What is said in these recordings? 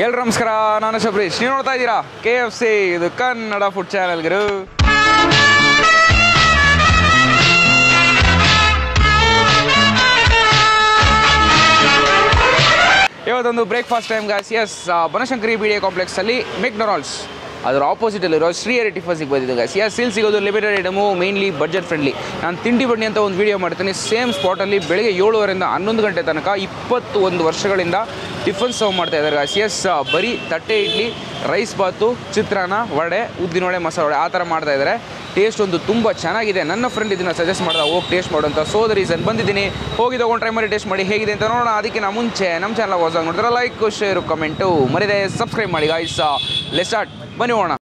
ಎಲ್ರು ನಮಸ್ಕಾರ ನಾನು ಶಬರೀಶ್ ನೀವು ನೋಡ್ತಾ ಇದ್ದೀರಾ ಕೆ ಎಫ್ ಸಿ ಇದು ಕನ್ನಡ ಫುಡ್ ಚಾನೆಲ್ ಗುರು ಇವತ್ತೊಂದು breakfast time guys yes Banashankari B D A ಕಾಂಪ್ಲೆಕ್ಸಲ್ಲಿ ಮೆಕ್ಡೊನಾಲ್ಡ್ಸ್ ಅದರ ಆಪೋಸಿಟಲ್ಲಿರೋ ಶ್ರೀಹರಿ ಟಿಫನ್ಸಿಗೆ ಬಂದಿದ್ದು ಗಾಸ್ ಎಸ್ ಇಲ್ಲಿ ಸಿಗೋದು limited item mainly budget friendly ನಾನು ತಿಂಡಿ ಬಡ್ಡಿ ಅಂತ ಒಂದು ವೀಡಿಯೋ ಮಾಡ್ತೀನಿ ಸೇಮ್ ಸ್ಪಾಟಲ್ಲಿ ಬೆಳಗ್ಗೆ ಏಳುವರೆಯಿಂದ ಹನ್ನೊಂದು ಗಂಟೆ ತನಕ ಇಪ್ಪತ್ತು ಒಂದು ವರ್ಷಗಳಿಂದ ಟಿಫನ್ ಸರ್ವ್ ಮಾಡ್ತಾ ಇದ್ದಾರೆ ಗಾಸ್ ಎಸ್ ಬರೀ ತಟ್ಟೆ ಇಡ್ಲಿ ರೈಸ್ ಬಾತು ಚಿತ್ರಾನ್ನ ವಡೆ ಉದ್ದಿನ ವಡೆ ಮಸಾಲೆ ವಡೆ ಆ ಥರ ಮಾಡ್ತಾ ಇದ್ದಾರೆ ಟೇಸ್ಟ್ ಒಂದು ತುಂಬ ಚೆನ್ನಾಗಿದೆ ನನ್ನ ಫ್ರೆಂಡ್ ಇದನ್ನು ಸಜೆಸ್ಟ್ ಮಾಡ್ದ ಹೋಗಿ ಟೇಸ್ಟ್ ಮಾಡುವಂಥ ಸೊ ದ ರೀಸನ್ ಬಂದಿದ್ದೀನಿ ಹೋಗಿ ತೊಗೊಂಡು ಟ್ರೈ ಮಾಡಿ ಟೇಸ್ಟ್ ಮಾಡಿ ಹೇಗಿದೆ ಅಂತ ನೋಡೋಣ ಅದಕ್ಕೆ ನಾ ಮುಂಚೆ ನಮ್ಮ ಚಾನಲ್ ಹೊಸದಾಗಿ ನೋಡಿದ್ರೆ ಲೈಕ್ ಶೇರು ಕಮೆಂಟು ಮರಿದೆ ಸಬ್ಸ್ಕ್ರೈಬ್ ಮಾಡಿ ಗಾಯ್ಸ್ ಲೆಸ್ಟಾರ್ಟ್ ಬನ್ನಿ ಹೋಗೋಣ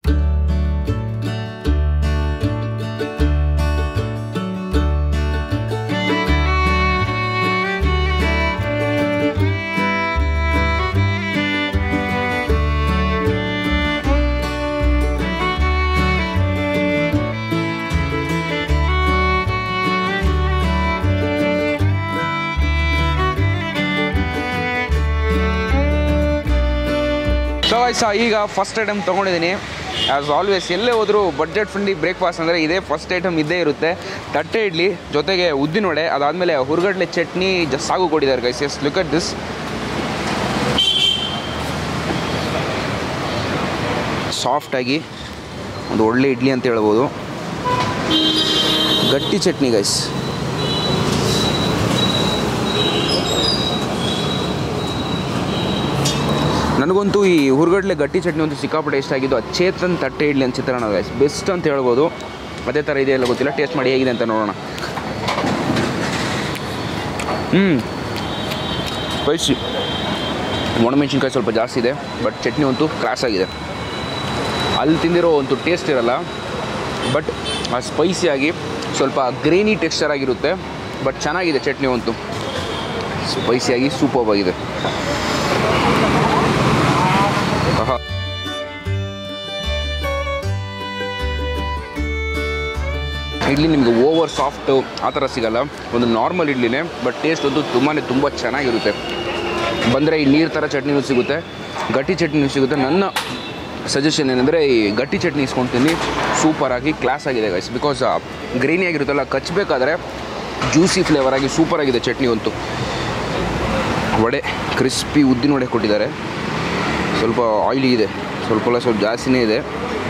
ಸೊ ಆಯ್ಸ ಈಗ ಫಸ್ಟ್ ಐಟಮ್ ತೊಗೊಂಡಿದ್ದೀನಿ ಆ್ಯಸ್ ಆಲ್ವೇಸ್ ಎಲ್ಲೇ ಹೋದರೂ ಬಡ್ಜೆಟ್ ಫ್ರೆಂಡ್ಲಿ ಬ್ರೇಕ್ಫಾಸ್ಟ್ ಅಂದರೆ ಇದೇ ಫಸ್ಟ್ ಐಟಮ್ ಇದ್ದೇ ಇರುತ್ತೆ ತಟ್ಟೆ ಇಡ್ಲಿ ಜೊತೆಗೆ ಉದ್ದಿನ ವಡೆ ಅದಾದಮೇಲೆ ಹುರ್ಗಡ್ಲೆ ಚಟ್ನಿ ಜ ಸಾಗು ಕೊಟ್ಟಿದ್ದಾರೆ guys yes look at this ಸಾಫ್ಟಾಗಿ ಒಂದು ಒಳ್ಳೆ ಇಡ್ಲಿ ಅಂತ ಹೇಳ್ಬೋದು ಗಟ್ಟಿ ಚಟ್ನಿ ಗೈಸ್ ನನಗಂತೂ ಈ ಹುರ್ಗಡ್ಲೆ ಗಟ್ಟಿ ಚಟ್ನಿ ಒಂದು ಸಿಕ್ಕಾಪಟ್ಟೆ ಇಷ್ಟ ಆಗಿದ್ದು ಆ ಚೇತನ್ ತಟ್ಟೆ ಇಡ್ಲಿ ಅಂತ ಚಿತ್ರಾನ್ನ ಗೈಸ್ ಬೆಸ್ಟ್ ಅಂತ ಹೇಳ್ಬೋದು ಅದೇ ಥರ ಇದೆಯಲ್ಲ ಗೊತ್ತಿಲ್ಲ ಟೇಸ್ಟ್ ಮಾಡಿ ಹೇಗಿದೆ ಅಂತ ನೋಡೋಣ ಹ್ಞೂ ಸ್ಪೈಸಿ ಒಣಮೆಣಸಿನ್ಕಾಯಿ ಸ್ವಲ್ಪ ಜಾಸ್ತಿ ಇದೆ ಬಟ್ ಚಟ್ನಿ ಅಂತೂ ಕ್ರಾಸ್ ಆಗಿದೆ ಅಲ್ಲಿ ತಿಂದಿರೋ ಒಂದು ಟೇಸ್ಟ್ ಇರಲ್ಲ ಬಟ್ ಆ ಸ್ಪೈಸಿಯಾಗಿ ಸ್ವಲ್ಪ ಗ್ರೇನಿ ಟೆಕ್ಸ್ಚರ್ ಆಗಿರುತ್ತೆ ಬಟ್ ಚೆನ್ನಾಗಿದೆ ಚಟ್ನಿ ಅಂತೂ ಸ್ಪೈಸಿಯಾಗಿ ಸೂಪರ್ ಆಗಿದೆ ಆಹಾ. ಇಡ್ಲಿ ನಿಮಗೆ ಓವರ್ ಸಾಫ್ಟು ಆ ಥರ ಸಿಗಲ್ಲ ಒಂದು ನಾರ್ಮಲ್ ಇಡ್ಲಿನೇ ಬಟ್ ಟೇಸ್ಟ್ ಅಂತೂ ತುಂಬಾ ತುಂಬ ಚೆನ್ನಾಗಿರುತ್ತೆ ಬಂದರೆ ಈ ನೀರು ಥರ ಚಟ್ನಿನೂ ಸಿಗುತ್ತೆ ಗಟ್ಟಿ ಚಟ್ನಿನೂ ಸಿಗುತ್ತೆ ನನ್ನ ಸಜೆಷನ್ ಏನಂದರೆ ಈ ಗಟ್ಟಿ ಚಟ್ನಿ ಇಸ್ಕೊಳ್ತೀನಿ ಸೂಪರಾಗಿ ಕ್ಲಾಸ್ ಆಗಿದೆ ಗೈಸ್ ಬಿಕಾಸ್ ಗ್ರೀನಿ ಆಗಿರುತ್ತಲ್ಲ ಕಚ್ಚಬೇಕಾದ್ರೆ ಜ್ಯೂಸಿ ಫ್ಲೇವರ್ ಆಗಿ ಸೂಪರ್ ಆಗಿದೆ ಚಟ್ನಿ ಅಂತೂ ವಡೆ ಕ್ರಿಸ್ಪಿ ಉದ್ದಿನ ವಡೆ ಕೊಟ್ಟಿದ್ದಾರೆ ಸ್ವಲ್ಪ ಆಯಿಲಿ ಇದೆ ಸ್ವಲ್ಪ ಎಲ್ಲ ಸ್ವಲ್ಪ ಜಾಸ್ತಿನೇ ಇದೆ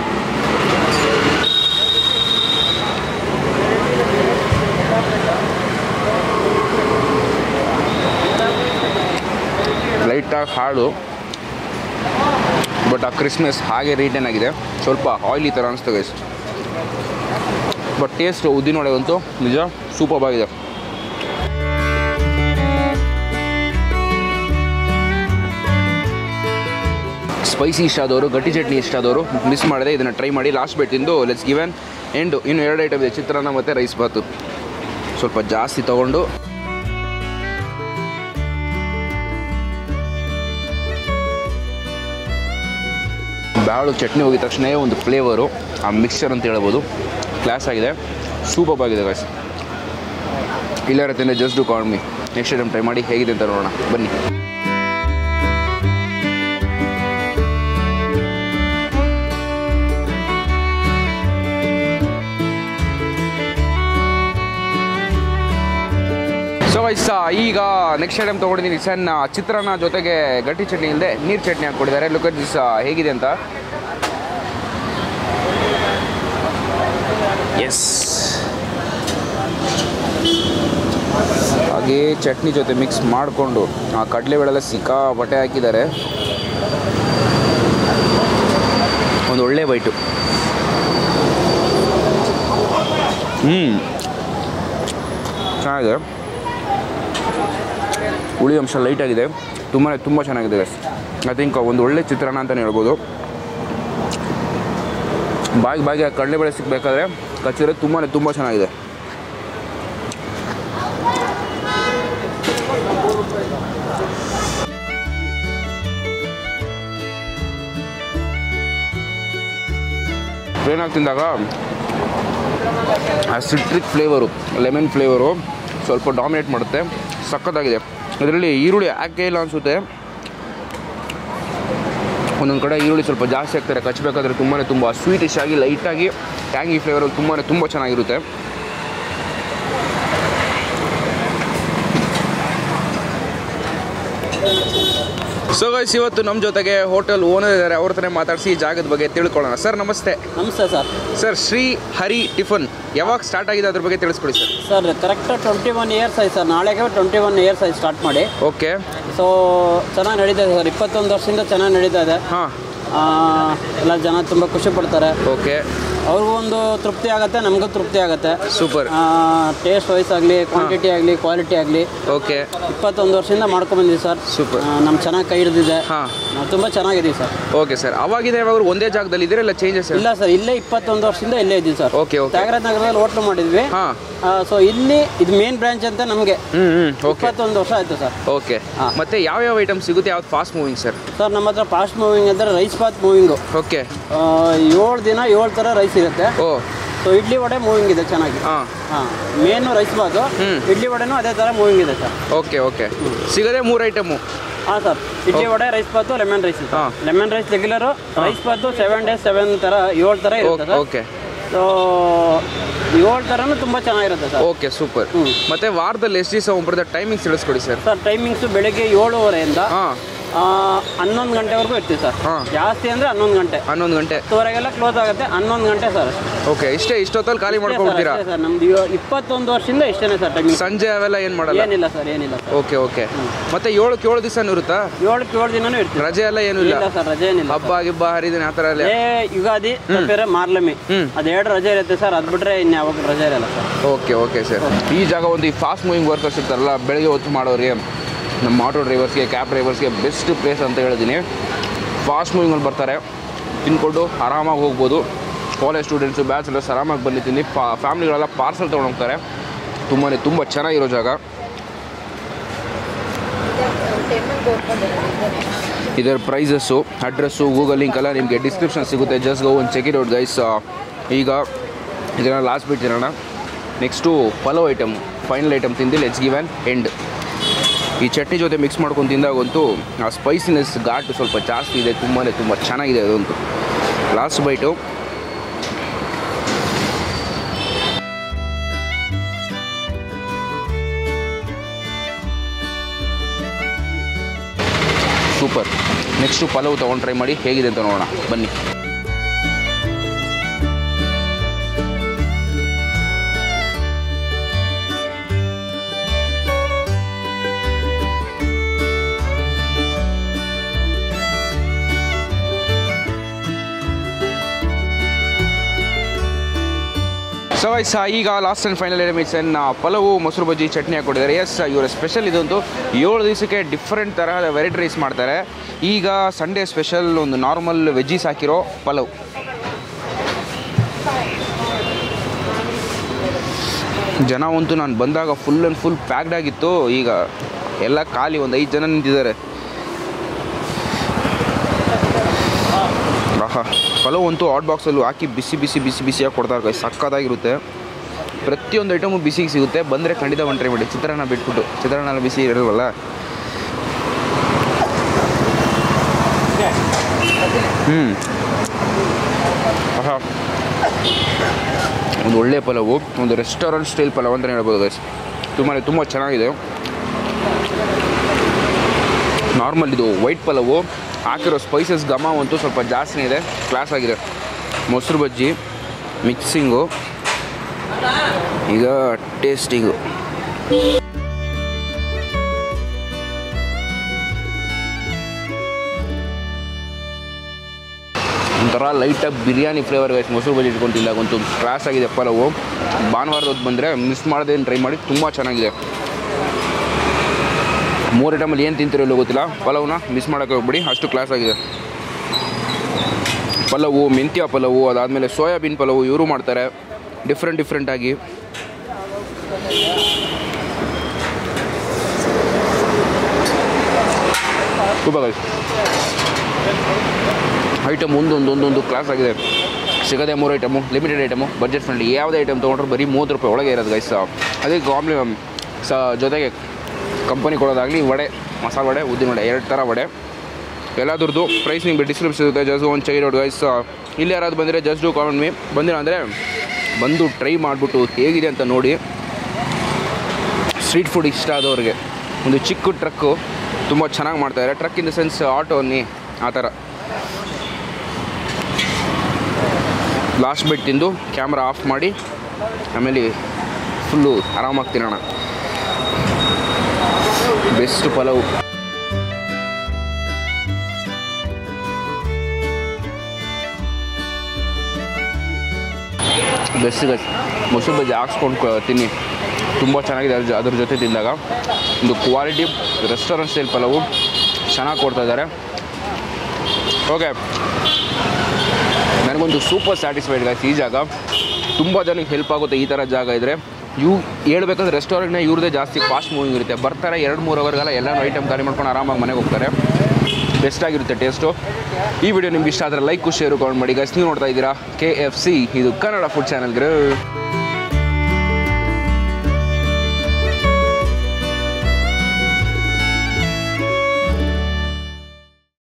ಲೈಟಾಗಿ ಹಾಳು ಬಟ್ ಆ ಕ್ರಿಸ್ಮಸ್ ಹಾಗೆ ರಿಟರ್ನ್ ಆಗಿದೆ ಸ್ವಲ್ಪ ಆಯಿಲಿ ಥರ ಅನಿಸ್ತು ಗೈಸ್ ಬಟ್ ಟೇಸ್ಟ್ ಉದ್ದಿನ ವಡೆ ಅಂತೂ ನಿಜ ಸೂಪರ್ ಆಗಿದೆ ಸ್ಪೈಸಿ ಇಷ್ಟ ಆದವರು ಗಟ್ಟಿ ಚಟ್ನಿ ಇಷ್ಟ ಆದವರು ಮಿಸ್ ಮಾಡದೆ ಇದನ್ನು ಟ್ರೈ ಮಾಡಿ ಲಾಸ್ಟ್ ಬೇಟ್ ತಿಂದು ಲೆಟ್ಸ್ ಗಿವನ್ ಎಂಡು ಇನ್ನು ಎರಡು ಐಟಮ್ ಇದೆ ಚಿತ್ರಾನ್ನ ಮತ್ತು ರೈಸ್ ಬಾತು ಸ್ವಲ್ಪ ಜಾಸ್ತಿ ತೊಗೊಂಡು ಬ್ಯಾಳು ಚಟ್ನಿ ಹೋಗಿದ ತಕ್ಷಣ ಒಂದು ಫ್ಲೇವರು ಆ ಮಿಕ್ಸ್ಚರ್ ಅಂತ ಹೇಳ್ಬೋದು ಕ್ಲಾಸ್ ಆಗಿದೆ ಸೂಪರ್ ಆಗಿದೆ ಗಾಯ್ಸ್ ಇಲ್ಲ ಇರುತ್ತೆ just do call me next item try ಮಾಡಿ ಹೇಗಿದೆ ಅಂತ ನೋಡೋಣ ಬನ್ನಿ ಸೊ ವೈಸ ಈಗ ನೆಕ್ಸ್ಟ್ ಐಟಮ್ ತೊಗೊಂಡಿದ್ದೀನಿ ಸಣ್ಣ ಚಿತ್ರಾನ್ನ ಜೊತೆಗೆ ಗಟ್ಟಿ ಚಟ್ನಿ ಇಲ್ಲದೆ ನೀರು ಚಟ್ನಿ ಹಾಕ್ಕೊಟ್ಟಿದ್ದಾರೆ ಲುಕ್ ಅಟ್ ದಿಸ್ ಹೇಗಿದೆ ಅಂತ ಎಸ್ ಹಾಗೆ ಚಟ್ನಿ ಜೊತೆ ಮಿಕ್ಸ್ ಮಾಡಿಕೊಂಡು ಆ ಕಡಲೆಬೇಳೆಲ್ಲ ಸಿಕ್ಕಾಪಟ್ಟೆ ಹಾಕಿದ್ದಾರೆ ಒಂದು ಒಳ್ಳೆ ಬೈಟು ಹ್ಞೂ ಚೆನ್ನಾಗಿದೆ ಹುಳಿ ಅಂಶ ಲೈಟಾಗಿದೆ ತುಂಬಾ ತುಂಬ ಚೆನ್ನಾಗಿದೆ ಗೈಸ್ ಐ ಥಿಂಕ್ ಒಂದು ಒಳ್ಳೆ ಚಿತ್ರಾನ್ನ ಅಂತಲೇ ಹೇಳ್ಬೋದು ಬಾಗಿ ಬಾಗಿ ಆ ಕಡಲೆಬೇಳೆ ಸಿಗಬೇಕಾದ್ರೆ ಕಚ್ಚಿದ್ರೆ ತುಂಬಾ ತುಂಬ ಚೆನ್ನಾಗಿದೆ ಟ್ರೈನಾಗಿ ತಿಂದಾಗ ಆ ಸಿಟ್ರಿಕ್ ಫ್ಲೇವರು ಲೆಮನ್ ಫ್ಲೇವರು ಸ್ವಲ್ಪ ಡಾಮಿನೇಟ್ ಮಾಡುತ್ತೆ ಸಖತ್ತಾಗಿದೆ ಇದರಲ್ಲಿ ಈರುಳ್ಳಿ ಹಾಕೇ ಇಲ್ಲ ಅನಿಸುತ್ತೆ ಒಂದೊಂದು ಕಡೆ ಈರುಳ್ಳಿ ಸ್ವಲ್ಪ ಜಾಸ್ತಿ ಹಾಕ್ತಾರೆ ಕಚ್ಚಬೇಕಾದ್ರೆ ತುಂಬಾ ತುಂಬ ಸ್ವೀಟಿಶ್ ಆಗಿ ಲೈಟಾಗಿ ಟ್ಯಾಂಗಿ ಫ್ಲೇವರಲ್ಲಿ ತುಂಬಾ ತುಂಬ ಚೆನ್ನಾಗಿರುತ್ತೆ ಸೊ ಗೈಸ್ ಇವತ್ತು ನಮ್ಮ ಜೊತೆಗೆ ಹೋಟೆಲ್ ಓನರ್ ಇದ್ದಾರೆ ಅವ್ರ ಹತ್ರ ಮಾತಾಡಿಸಿ ಈ ಜಾಗದ ಬಗ್ಗೆ ತಿಳ್ಕೊಳ್ಳೋಣ ಸರ್ ನಮಸ್ತೆ ನಮಸ್ತೆ sir sir Shri Hari tiffin ಯಾವಾಗ ಸ್ಟಾರ್ಟ್ ಆಗಿದೆ ಅದ್ರ ಬಗ್ಗೆ ತಿಳಿಸ್ಕೊಡಿ sir sir correct twenty one years ಆಯ್ತು ಸರ್ ನಾಳೆಗೆ ಟ್ವೆಂಟಿ ಒನ್ ಇಯರ್ಸ್ ಆಯ್ತು ಸ್ಟಾರ್ಟ್ ಮಾಡಿ ಓಕೆ ಸೊ ಚೆನ್ನಾಗಿ ನಡೀತಾ ಇದೆ ಸರ್ ಇಪ್ಪತ್ತೊಂದು ವರ್ಷದಿಂದ ಚೆನ್ನಾಗಿ ನಡೀತಾ ಇದೆ ಹಾಂ ಆ, ಎಲ್ಲ ಜನ ತುಂಬ ಖುಷಿ ಪಡ್ತಾರೆ ಓಕೆ ಅವ್ರಿಗೂ ಒಂದು ತೃಪ್ತಿ ಆಗುತ್ತೆ ನಮಗೂ ತೃಪ್ತಿ ಆಗುತ್ತೆ ಸೂಪರ್ ಟೇಸ್ಟ್ ವೈಸ್ ಆಗಲಿ ಕ್ವಾಂಟಿಟಿ ಆಗಲಿ ಕ್ವಾಲಿಟಿ ಆಗಲಿ ಓಕೆ ಇಪ್ಪತ್ತೊಂದು ವರ್ಷದಿಂದ ಮಾಡ್ಕೊಂಬಂದಿದ್ದೀವಿ ಸರ್ Super. ನಮ್ಮ ಚೆನ್ನಾಗಿ ಕೈ ಹಿಡಿದಿದೆ ಹಾಂ ನಾವು ತುಂಬ ಚೆನ್ನಾಗಿದ್ದೀವಿ ಸರ್ ಓಕೆ ಸರ್ ಅವಾಗಿಂದ ಯಾವಾಗ ಒಂದೇ ಜಾಗದಲ್ಲಿ ಇದ್ದೀರಾ ಇಲ್ಲ ಚೇಂಜಸ್ ಇಲ್ಲ ಸರ್ ಇಲ್ಲೇ ಇಪ್ಪತ್ತೊಂದು ವರ್ಷದಿಂದ ಇಲ್ಲೇ ಇದ್ದೀವಿ ಸರ್ ಓಕೆ ಓಕೆ ತ್ಯಾಗರಾಜ ನಗರದಲ್ಲಿ ಹೋಟ್ಲು ಮಾಡಿದ್ವಿ ಹಾಂ ಸೊ ಇಲ್ಲಿ ಇದು ಮೇನ್ ಬ್ರಾಂಚ್ ಅಂತ ನಮಗೆ ಹ್ಞೂ ಹ್ಞೂ ಓಕೆ ಇಪ್ಪತ್ತೊಂದು ವರ್ಷ ಆಯಿತು ಸರ್ ಓಕೆ ಹಾ. ಮತ್ತೆ ಯಾವ ಯಾವ ಐಟಮ್ ಸಿಗುತ್ತೆ ಯಾವ್ದು ಫಾಸ್ಟ್ ಮೂವಿಂಗ್ ಸರ್ ಸರ್ ನಮ್ಮ ಹತ್ರ ಫಾಸ್ಟ್ ಮೂವಿಂಗ್ ಅಂದರೆ ರೈಸ್ ಬಾತ್ ಮೂವಿಂಗು ಓಕೆ ಏಳು ದಿನ ಏಳು ಥರ ರೈಸ್ ಇರುತ್ತೆ oh so idli vada moving ಇದೆ ಚೆನ್ನಾಗಿ ಹಾಂ ಹಾಂ ಮೇನು ರೈಸ್ ಬಾತು ಹ್ಮ್. ಇಡ್ಲಿ ವಡೆನೂ ಅದೇ ಥರ ಮೂವಿಂಗ್ ಇದೆ ಸರ್ ಓಕೆ ಓಕೆ ಸಿಗೋದೇ ಮೂರು ಐಟಮು ಹಾಂ ಸರ್ ಇಡ್ಲಿ ವಡೆ ರೈಸ್ ಬಾತು ಲೆಮನ್ ರೈಸ್ ಹಾ. ಲೆಮನ್ ರೈಸ್ ರೆಗ್ಯುಲರು ರೈಸ್ ಬಾತು ಸೆವೆನ್ ಡೇಸ್ ಸೆವೆನ್ ಥರ ಏಳು ಥರ ಇರುತ್ತೆ ಸರ್ ಓಕೆ ಸೊ ಏಳು ಥರನೂ ತುಂಬ ಚೆನ್ನಾಗಿರುತ್ತೆ ಸರ್ ಓಕೆ ಸೂಪರ್ ಹ್ಮ್. ಮತ್ತೆ ವಾರದಲ್ಲಿ ಎಷ್ಟು ದಿವಸ ಒಬ್ಬರದ ಟೈಮಿಂಗ್ಸ್ ತಿಳಿಸ್ಕೊಡಿ ಸರ್ ಸರ್ ಟೈಮಿಂಗ್ಸು ಬೆಳಿಗ್ಗೆ ಏಳುವರೆಯಿಂದ ಹಾಂ ಆ, ಹನ್ನೊಂದು ಗಂಟೆವರೆಗೂ ಇರ್ತೀವಿ ಸರ್ ಹಾ. ಜಾಸ್ತಿ ಅಂದರೆ ಹನ್ನೊಂದು ಗಂಟೆ ಹನ್ನೊಂದು ಗಂಟೆ ಹತ್ತುವರೆಗೆಲ್ಲ ಕ್ಲೋಸ್ ಆಗುತ್ತೆ ಹನ್ನೊಂದು ಗಂಟೆ ಸರ್ ಓಕೆ ಇಷ್ಟೇ ಇಷ್ಟೊತ್ತಲ್ಲಿ ಖಾಲಿ ಮಾಡ್ಕೊಳ್ತೀರಾ ಅಷ್ಟೇ ಸರ್ ನಮ್ದು ಇವ- ಇಪ್ಪತ್ತೊಂದು ವರ್ಷದಿಂದ ಇಷ್ಟೇನೆ ಸರ್ ಟೈಮಿಂಗ್ ಸಂಜೆ ಅವೆಲ್ಲ ಏನು ಮಾಡಲ್ಲ ಏನಿಲ್ಲ ಸರ್ ಏನಿಲ್ಲ ಸರ್ ಓಕೆ ಓಕೆ ಮತ್ತೆ ಏಳಕ್ಕೆ ಏಳು ದಿವಸ ಇರುತ್ತಾ ಏಳಕ್ಕೆ ಏಳು ದಿನನೂ ಇರ್ತೀವಿ ರಜೆ ಎಲ್ಲ ಏನು ಇಲ್ಲ ಇಲ್ಲ ಸರ್ ರಜೆ ಏನಿಲ್ಲ ಹಬ್ಬ ಗಿಬ್ಬ ಹರಿದಿನ ಆ ಥರ ಎಲ್ಲ ಏ ಯುಗಾದಿ ತಪ್ಪಿದ್ರೆ ಮಾರ್ಲಮಿ ಹ್ಮ್. ಅದೆರಡು ರಜೆ ಇರುತ್ತೆ ಸರ್ ಅದು ಬಿಟ್ರೆ ಇನ್ಯಾವಾಗ ರಜೆ ಇರಲ್ಲ ಸರ್ ಓಕೆ ಓಕೆ ಸರ್ ಈ ಜಾಗ ಒಂದು ಈ ಫಾಸ್ಟ್ ಮೂವಿಂಗ್ ವರ್ಕರ್ಸ್ ಇರ್ತಾರಲ್ಲ ಬೆಳಗ್ಗೆ ಹೊತ್ತು ಮಾಡೋರಿಗೆ ನಮ್ಮ ಆಟೋ ಡ್ರೈವರ್ಸ್ಗೆ ಕ್ಯಾಬ್ ಡ್ರೈವರ್ಸ್ಗೆ ಬೆಸ್ಟ್ ಪ್ಲೇಸ್ ಅಂತ ಹೇಳಿದ್ದೀನಿ ಫಾಸ್ಟ್ ಮೂವಿಂಗಲ್ಲಿ ಬರ್ತಾರೆ ತಿನ್ಕೊಂಡು ಆರಾಮಾಗಿ ಹೋಗ್ಬೋದು ಕಾಲೇಜ್ ಸ್ಟೂಡೆಂಟ್ಸು ಬ್ಯಾಚುಲರ್ಸ್ ಆರಾಮಾಗಿ ಬಂದು ತಿನ್ನಿ ಪಾ ಫ್ಯಾಮ್ಲಿಗಳೆಲ್ಲ ಪಾರ್ಸಲ್ ತೊಗೊಂಡು ಹೋಗ್ತಾರೆ ತುಂಬಾ ತುಂಬ ಚೆನ್ನಾಗಿರೋ ಜಾಗ ಇದರ ಪ್ರೈಸಸ್ಸು ಅಡ್ರೆಸ್ಸು ಗೂಗಲ್ ಲಿಂಕ್ ಎಲ್ಲ ನಿಮಗೆ ಡಿಸ್ಕ್ರಿಪ್ಷನ್ ಸಿಗುತ್ತೆ ಜಸ್ಟ್ ಗೋ ಒಂದು ಚೆಕ್ ಇಟ್ ಔಟ್ ಗೈಸ್ ಈಗ ಇದನ್ನು ಲಾಸ್ಟ್ ಬಿಟ್ಟು ತಿನ್ನೋಣ next pulao item final item ತಿಂದು ಲೆಟ್ಸ್ ಗಿವ್ ಆ್ಯನ್ ಎಂಡ್ ಈ ಚಟ್ನಿ ಜೊತೆ ಮಿಕ್ಸ್ ಮಾಡ್ಕೊಂಡು ತಿಂದಾಗಂತೂ ಆ ಸ್ಪೈಸಿನೆಸ್ ಘಾಟು ಸ್ವಲ್ಪ ಜಾಸ್ತಿ ಇದೆ ತುಂಬಾ ತುಂಬ ಚೆನ್ನಾಗಿದೆ ಅದಂತೂ last bite super next pulao ತೊಗೊಂಡು ಟ್ರೈ ಮಾಡಿ ಹೇಗಿದೆ ಅಂತ ನೋಡೋಣ ಬನ್ನಿ ಸೊ ವೈಸ್ ಈಗ ಲಾಸ್ಟ್ ಆ್ಯಂಡ್ ಫೈನಲ್ ಎಲಿಮಿಟ್ಸ್ ಎನ್ ಪಲಾವು ಮೊಸರು ಬಜ್ಜಿ ಚಟ್ನಿ ಹಾಕ್ಕೊಟ್ಟಿದ್ದಾರೆ ಎಸ್ ಇವರ ಸ್ಪೆಷಲ್ ಇದಂತೂ ಏಳು ದಿವಸಕ್ಕೆ ಡಿಫ್ರೆಂಟ್ ತರಹದ ವೆರೈಟಿ ರೈಸ್ ಮಾಡ್ತಾರೆ ಈಗ ಸಂಡೇ ಸ್ಪೆಷಲ್ ಒಂದು ನಾರ್ಮಲ್ ವೆಜ್ಜೀಸ್ ಹಾಕಿರೋ ಪಲಾವ್ ಜನ ಅಂತೂ ನಾನು ಬಂದಾಗ ಫುಲ್ ಆ್ಯಂಡ್ ಫುಲ್ ಪ್ಯಾಕ್ಡ್ ಆಗಿತ್ತು ಈಗ ಎಲ್ಲ ಖಾಲಿ ಒಂದು ಐದು ಜನ ನಿಂತಿದ್ದಾರೆ ಆಹಾ ಪಲಾವ್ ಅಂತೂ ಹಾಟ್ ಬಾಕ್ಸಲ್ಲೂ ಹಾಕಿ ಬಿಸಿ ಬಿಸಿ ಬಿಸಿ ಬಿಸಿಯಾಗಿ ಕೊಡ್ತಾರೆ ಕೈ ಸಕ್ಕತ್ತಾಗಿರುತ್ತೆ ಪ್ರತಿಯೊಂದು ಐಟಮು ಬಿಸಿಗೆ ಸಿಗುತ್ತೆ ಬಂದರೆ ಖಂಡಿತ ಒಂದು ಟ್ರೈ ಮಾಡಿ ಚಿತ್ರಾನ್ನ ಬಿಟ್ಬಿಟ್ಟು ಚಿತ್ರಾನ್ನ ಎಲ್ಲ ಬಿಸಿ ಇರಲ್ವಲ್ಲ ಹ್ಞೂ ಆಹಾ ಒಂದು ಒಳ್ಳೆ ಪಲಾವು ಒಂದು ರೆಸ್ಟೋರೆಂಟ್ ಸ್ಟೈಲ್ ಪಲಾವ್ ಅಂತಲೇ ಹೇಳ್ಬೋದು ಗೈಸ್ ತುಂಬಾ ತುಂಬ ಚೆನ್ನಾಗಿದೆ ನಾರ್ಮಲ್ ಇದು ವೈಟ್ ಪಲಾವು ಹಾಕಿರೋ ಸ್ಪೈಸಸ್ ಘಮ ಅಂತೂ ಸ್ವಲ್ಪ ಜಾಸ್ತಿನೇ ಇದೆ ಕ್ಲಾಸ್ ಆಗಿದೆ ಮೊಸರು ಬಜ್ಜಿ ಮಿಕ್ಸಿಂಗು ಈಗ ಟೇಸ್ಟಿಂಗು ಒಂಥರ ಲೈಟಾಗಿ ಬಿರಿಯಾನಿ ಫ್ಲೇವರ್ ಗೈಸ್ ಮೊಸರು ಬಜ್ಜಿ ಇಟ್ಕೊಂಡು ತಿಂದಾಗಂತೂ ಕ್ಲಾಸ್ ಆಗಿದೆ ಪಲಾವು ಭಾನುವಾರದ ಹೊತ್ತು ಬಂದರೆ ಮಿಸ್ ಮಾಡದೆ ಟ್ರೈ ಮಾಡಿ ತುಂಬ ಚೆನ್ನಾಗಿದೆ ಮೂರು ಐಟಮಲ್ಲಿ ಏನು ತಿಂತಿರೋ ಇಲ್ಲೋ ಗೊತ್ತಿಲ್ಲ ಪಲಾವ್ನ ಮಿಸ್ ಮಾಡೋಕ್ಕೆ ಹೋಗ್ಬಿಡಿ ಅಷ್ಟು ಕ್ಲಾಸ್ ಆಗಿದೆ ಪಲಾವು ಮೆಂತ್ಯ ಪಲಾವು ಅದಾದಮೇಲೆ ಸೋಯಾಬೀನ್ ಪಲಾವು ಇವರು ಮಾಡ್ತಾರೆ ಡಿಫ್ರೆಂಟ್ ಡಿಫ್ರೆಂಟಾಗಿ ತುಂಬ ಐಟಮ್ ಒಂದೊಂದು ಒಂದೊಂದು ಕ್ಲಾಸ್ ಆಗಿದೆ ಸಿಗದೆ ಮೂರು item limited item budget friendly ಯಾವುದೇ ಐಟಮ್ ತೊಗೊಂಡ್ರೆ ಬರೀ ಮೂವತ್ತು ರೂಪಾಯಿ ಒಳಗೆ ಇರೋದು ಗೈಸ್ ಅದೇ ಕಾಂಪ್ಲಿ ಸ ಜೊತೆಗೆ ಕಂಪನಿ ಕೊಡೋದಾಗಲಿ ವಡೆ ಮಸಾಲೆ ವಡೆ ಉದ್ದಿನ ವಡೆ ಎರಡು ಥರ ವಡೆ ಎಲ್ಲದ್ರದ್ದು ಪ್ರೈಸ್ ನಿಮಗೆ ಡಿಸ್ಕ್ರಿಪ್ಷನ್ ಇರುತ್ತೆ ಜಸ್ಟ್ ಒಂದು ಚೆಕ್ ಔಟ್ ಗೈಸ್ ಇಲ್ಲಿ ಯಾರಾದ್ರು ಬಂದರೆ ಜಸ್ಟ್ ಡೂ ಕಾಮೆಂಟ್ ಮೀ ಬಂದಿಲ್ಲ ಅಂದರೆ ಬಂದು ಟ್ರೈ ಮಾಡಿಬಿಟ್ಟು ಹೇಗಿದೆ ಅಂತ ನೋಡಿ ಸ್ಟ್ರೀಟ್ ಫುಡ್ ಇಷ್ಟ ಆದವ್ರಿಗೆ ಒಂದು ಚಿಕ್ಕ ಟ್ರಕ್ಕು ತುಂಬ ಚೆನ್ನಾಗಿ ಮಾಡ್ತಾಯಿದ್ದಾರೆ truck in the sense auto ಅನ್ನಿ ಆ ಥರ ಲಾಸ್ಟ್ ಬೆಟ್ ತಿಂದು ಕ್ಯಾಮ್ರಾ ಆಫ್ ಮಾಡಿ ಆಮೇಲೆ ಫುಲ್ಲು ಆರಾಮಾಗಿ ತಿನ್ನೋಣ ಬೆಸ್ಟ್ ಪಲಾವ್ ಬೆಸ್ಟ್ ಗೈಸ್ ಮೊಸರು ಬಜ್ಜಿ ಹಾಕ್ಸ್ಕೊಂಡು ತಿನ್ನಿ ತುಂಬ ಚೆನ್ನಾಗಿದೆ ಅದ್ರ ಜೊ- ಅದ್ರ ಜೊತೆ ತಿಂದಾಗ ಒಂದು ಕ್ವಾಲಿಟಿ ರೆಸ್ಟೋರೆಂಟ್ ಸ್ಟೈಲ್ ಪಲಾವು ಚೆನ್ನಾಗಿ ಕೊಡ್ತಾ ಇದ್ದಾರೆ ಓಕೆ ನನಗೊಂದು ಸೂಪರ್ ಸ್ಯಾಟಿಸ್ಫೈಡ್ ಗಾಯ್ಸ್ ಈ ಜಾಗ ತುಂಬ ಜನಕ್ಕೆ ಹೆಲ್ಪ್ ಆಗುತ್ತೆ ಈ ಥರ ಜಾಗ ಇದ್ದರೆ ಇವು ಹೇಳ್ಬೇಕಂದ್ರೆ ರೆಸ್ಟೋರೆಂಟ್ನ ಇವ್ರದ್ದೇ ಜಾಸ್ತಿ ಫಾಸ್ಟ್ ಮೂವಿಂಗ್ ಇರುತ್ತೆ ಬರ್ತಾರೆ ಎರಡು ಮೂರು ಅವರ್ಗೆಲ್ಲ ಎಲ್ಲನೂ ಐಟಮ್ ಖಾಲಿ ಮಾಡ್ಕೊಂಡು ಆರಾಮಾಗಿ ಮನೆಗೆ ಹೋಗ್ತಾರೆ ಬೆಸ್ಟ್ ಆಗಿರುತ್ತೆ ಟೇಸ್ಟು ಈ ವಿಡಿಯೋ ನಿಮ್ಗೆ ಇಷ್ಟ ಆದರೆ ಲೈಕ್ ಶೇರು ಕಮೆಂಟ್ ಮಾಡಿ ಗೈಸ್ ನೀವು ನೋಡ್ತಾ ಇದ್ದೀರಾ ಕೆ ಎಫ್ ಸಿ ಇದು ಕನ್ನಡ ಫುಡ್ ಚಾನಲ್